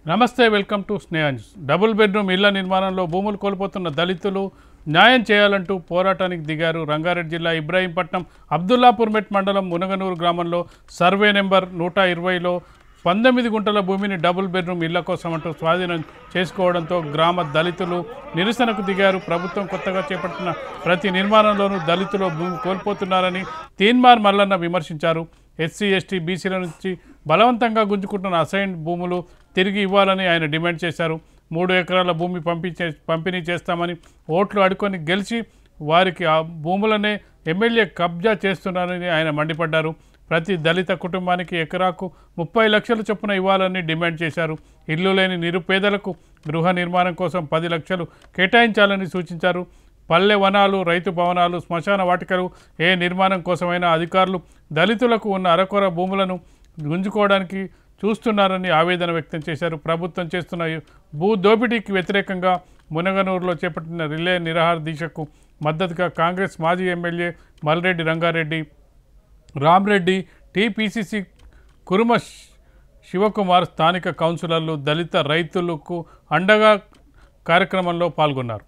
నమస్తే welcome to స్నేహాంజ్ double bedroom ఇళ్ల నిర్మాణంలో భూములు కోల్పోతున్న దళితులు న్యాయం చేయాలంటూ పోరాటానికి దిగారు రంగారెడ్డి జిల్లా ఇబ్రాహీంపట్నం అబ్దుల్లాపూర్ మెట్ మండలం మునగనూరు గ్రామంలో సర్వే నెంబర్ నూట ఇరవైలో పంతొమ్మిది గుంటల భూమిని డబుల్ బెడ్రూమ్ ఇళ్ల కోసం అంటూ స్వాధీనం చేసుకోవడంతో గ్రామ దళితులు నిరసనకు దిగారు ప్రభుత్వం కొత్తగా చేపట్టిన ప్రతి నిర్మాణంలోనూ దళితులు భూమి కోల్పోతున్నారని తీన్మార్ మల్లన్న విమర్శించారు ఎస్సీ ఎస్టీ బీసీల నుంచి బలవంతంగా గుంజుకుంటున్న అసైన్ భూములు తిరిగి ఇవ్వాలని ఆయన డిమాండ్ చేశారు మూడు ఎకరాల భూమి పంపించే పంపిణీ చేస్తామని ఓట్లు అడుకొని గెలిచి వారికి ఆ భూములనే ఎమ్మెల్యే కబ్జా చేస్తున్నారని ఆయన మండిపడ్డారు ప్రతి దళిత కుటుంబానికి ఎకరాకు ముప్పై లక్షల చొప్పున ఇవ్వాలని డిమాండ్ చేశారు ఇల్లు లేని నిరుపేదలకు గృహ నిర్మాణం కోసం పది లక్షలు కేటాయించాలని సూచించారు పల్లె వనాలు రైతు భవనాలు శ్మశాన వాటికలు ఏ నిర్మాణం కోసమైనా అధికారులు దళితులకు ఉన్న అరకొర భూములను గుంజుకోవడానికి చూస్తున్నారని ఆవేదన వ్యక్తం చేశారు ప్రభుత్వం చేస్తున్న ఈ భూ దోపిడీకి వ్యతిరేకంగా మునగనూరులో చేపట్టిన రిలే నిరాహార దీక్షకు మద్దతుగా కాంగ్రెస్ మాజీ ఎమ్మెల్యే మల్రెడ్డి రంగారెడ్డి రామ్రెడ్డి టీపీసీసీ కురుమ శ్- శివకుమార్ స్థానిక కౌన్సిలర్లు దళిత రైతులకు అండగా కార్యక్రమంలో పాల్గొన్నారు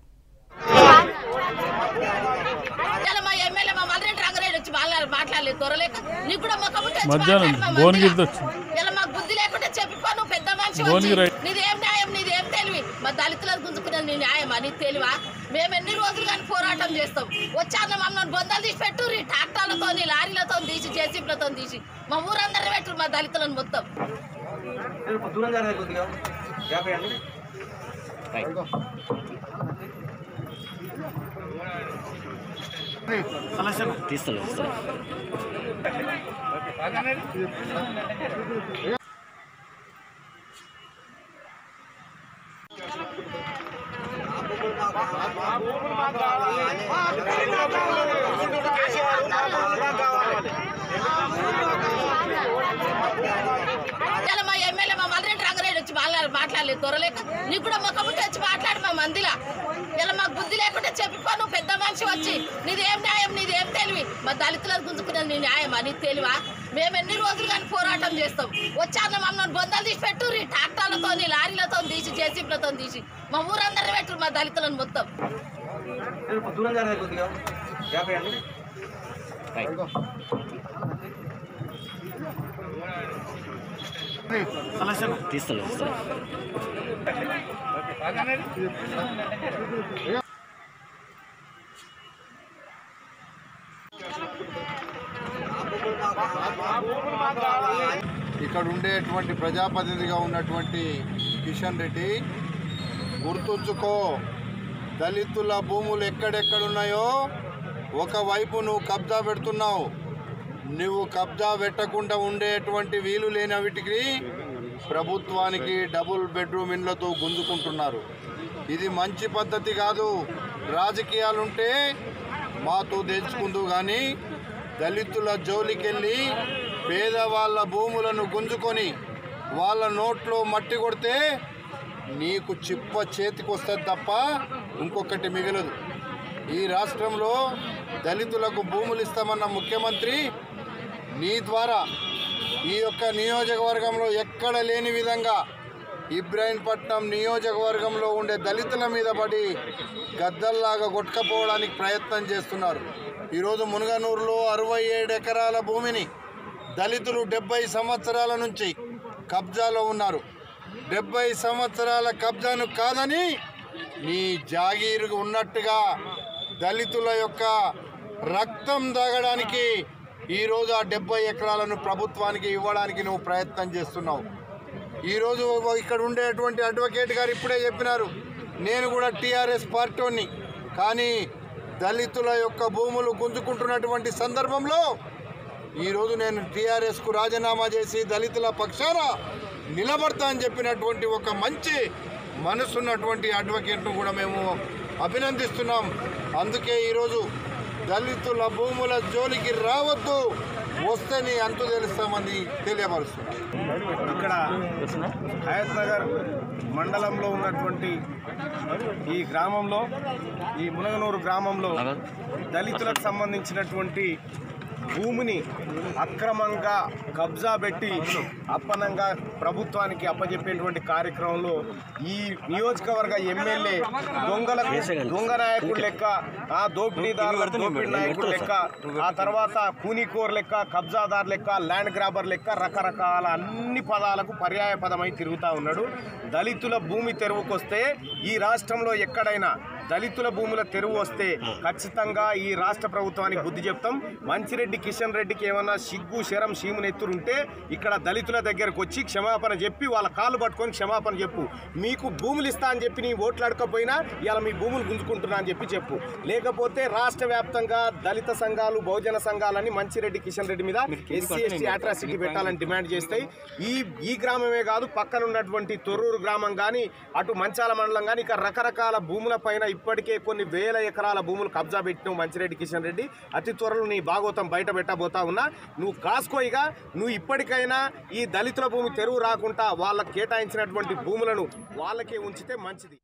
ఇలా మా ఎమ్మెల్యే మా మల్రెడ్డి రంగారెడ్డి వచ్చి మాట్లాడ మాట్లాడలేదు త్వరలేక నీకు కూడా మొక్క ముట్టి వచ్చి మధ్యాహ్నం మాట్లాడు మా భువనగిరితో మందిలో. వచ్చింది ఇలా మాకు బుద్ధి లేకుంటే చెప్పిపో నువ్వు పెద్ద మనిషి భువనగిరి వచ్చి. నీదేం న్యాయం నీదేం తెలివి మా దళితులను గుంజుకున్నది నీ న్యాయమా నీ తెలివా మేము ఎన్ని రోజులు కానీ పోరాటం చేస్తాం వచ్చాక మమ్మల్ని బొందలు తీసి పెట్టు ట్రాక్టర్లతో లారీలతో తీసి జేసీబీలతో తీసి మా ఊరందరూ పెట్టు మా దళితులను మొత్తం దూరం జరగదు కొద్దిగా యాభై అండి తీస్తాను తీస్తాను ఇలా మా ఎమ్మెల్యే మా మల్రెడ్డి రంగారెడ్డి వచ్చి మాట్లాడ మాట్లాడలేదు త్వరలేక నీకు కూడా మొక్క ముట్టి వచ్చి మాట్లాడు మా మందిలా ఇలా మాకు బుద్ధి లేకుంటే చెప్పిపో నువ్వు పెద్ద మనిషి వచ్చి నీదేం న్యాయం నీదేం తెలివి మా దళితులను గుంజుకున్నది నీ న్యాయమా నీ తెలివా మేము ఎన్ని రోజులు కానీ పోరాటం చేస్తాం వచ్చాక మమ్మల్ని బొందలు తీసి పెట్టు ట్రాక్టర్లతో లారీలతో తీసి జేసీబీలతో తీసి మా ఊరందరూ పెట్టు మా దళితులను మొత్తం దూరం జరగదు కొద్దిగా యాభై అండి తీస్తాను తీస్తాను ఇక్కడ ఉండేటువంటి ప్రజాప్రతినిధిగా ఉన్నటువంటి కిషన్ రెడ్డి గుర్తుంచుకో దళితుల భూములు ఎక్కడెక్కడున్నాయో ఒకవైపు నువ్వు కబ్జా పెడుతున్నావు నువ్వు కబ్జా పెట్టకుండా ఉండేటువంటి వీలు లేని వీటికి ప్రభుత్వానికి డబుల్ బెడ్రూమ్ ఇండ్లతో గుంజుకుంటున్నారు ఇది మంచి పద్ధతి కాదు రాజకీయాలుంటే మాతో తెలుసుకుందు కానీ దళితుల జోలికెళ్ళి పేదవాళ్ళ భూములను గుంజుకొని వాళ్ళ నోట్లో మట్టి కొడితే నీకు చిప్ప చేతికి వస్తుంది తప్ప ఇంకొకటి మిగలదు ఈ రాష్ట్రంలో దళితులకు భూములు ఇస్తామన్న ముఖ్యమంత్రి నీ ద్వారా ఈ యొక్క నియోజకవర్గంలో ఎక్కడ లేని విధంగా ఇబ్రాహీంపట్నం నియోజకవర్గంలో ఉండే దళితుల మీద పడి గద్దల్లాగా కొట్టుకపోవడానికి ప్రయత్నం చేస్తున్నారు ఈరోజు మునగనూరులో అరవై ఏడు ఎకరాల భూమిని దళితులు డెబ్బై సంవత్సరాల నుంచి కబ్జాలో ఉన్నారు డెబ్బై సంవత్సరాల కబ్జాను కాదని నీ జాగీరు ఉన్నట్టుగా దళితుల యొక్క రక్తం దాగడానికి ఈరోజు ఆ డెబ్బై ఎకరాలను ప్రభుత్వానికి ఇవ్వడానికి నువ్వు ప్రయత్నం చేస్తున్నావు ఈరోజు ఇక్కడ ఉండేటువంటి అడ్వకేట్ గారు ఇప్పుడే చెప్పినారు నేను కూడా టీఆర్ఎస్ పార్టీని కానీ దళితుల యొక్క భూములు గుంజుకుంటున్నటువంటి సందర్భంలో ఈరోజు నేను టీఆర్ఎస్కు రాజీనామా చేసి దళితుల పక్షాన నిలబడతా అని చెప్పినటువంటి ఒక మంచి మనసున్నటువంటి అడ్వకేట్ను కూడా మేము అభినందిస్తున్నాం అందుకే ఈరోజు దళితుల భూముల జోలికి రావద్దు వస్తే నీ అంతు తెలుస్తామని తెలియపరుస్తున్నాం ఇక్కడ హయత్ నగర్ మండలంలో ఉన్నటువంటి ఈ గ్రామంలో ఈ మునగనూరు గ్రామంలో దళితులకు సంబంధించినటువంటి భూమిని అక్రమంగా కబ్జా పెట్టి అప్పనంగా ప్రభుత్వానికి అప్పజెప్పేటువంటి కార్యక్రమంలో ఈ నియోజకవర్గ ఎమ్మెల్యే దొంగలకు దొంగ నాయకుడు లెక్క ఆ దోపిడీదారుల దోపిడీ నాయకుడు లెక్క ఆ తర్వాత కూనీకోర్ లెక్క కబ్జాదార్ లెక్క ల్యాండ్ గ్రాబర్ లెక్క రకరకాల అన్ని పదాలకు పర్యాయ పదమై తిరుగుతూ ఉన్నాడు దళితుల భూమి తెరువుకొస్తే ఈ రాష్ట్రంలో ఎక్కడైనా దళితుల భూముల తెరువు వస్తే ఖచ్చితంగా ఈ రాష్ట్ర ప్రభుత్వానికి బుద్ధి చెప్తాం మంచిరెడ్డి కిషన్ రెడ్డికి ఏమన్నా సిగ్గు శరం సీమునెత్తురుంటే ఇక్కడ దళితుల దగ్గరకు వచ్చి క్షమాపణ చెప్పి వాళ్ళ కాళ్ళు పట్టుకొని క్షమాపణ చెప్పు మీకు భూములు ఇస్తా అని చెప్పి నీ ఓట్లు అడకపోయినా ఇలా మీ భూములు గుంజుకుంటున్నా అని చెప్పి చెప్పు లేకపోతే రాష్ట్ర వ్యాప్తంగా దళిత సంఘాలు బహుజన సంఘాలని మంచిరెడ్డి కిషన్ రెడ్డి మీద ఎస్సీ ఎస్టీ అట్రాసిటీ పెట్టాలని డిమాండ్ చేస్తాయి ఈ ఈ గ్రామమే కాదు పక్కన ఉన్నటువంటి తొర్రూరు గ్రామం కానీ అటు మంచాల మండలం కానీ ఇక రకరకాల భూముల పైన ఇప్పటికే కొన్ని వేల ఎకరాల భూములు కబ్జా పెట్టినావు మంచిరెడ్డి కిషన్ రెడ్డి అతి త్వరలో నీ భాగోతం బయట పెట్టబోతా ఉన్నా నువ్వు కాసుకోయిగా నువ్వు ఇప్పటికైనా ఈ దళితుల భూమి తెరువు రాకుండా వాళ్ళకి కేటాయించినటువంటి భూములను వాళ్ళకే ఉంచితే మంచిది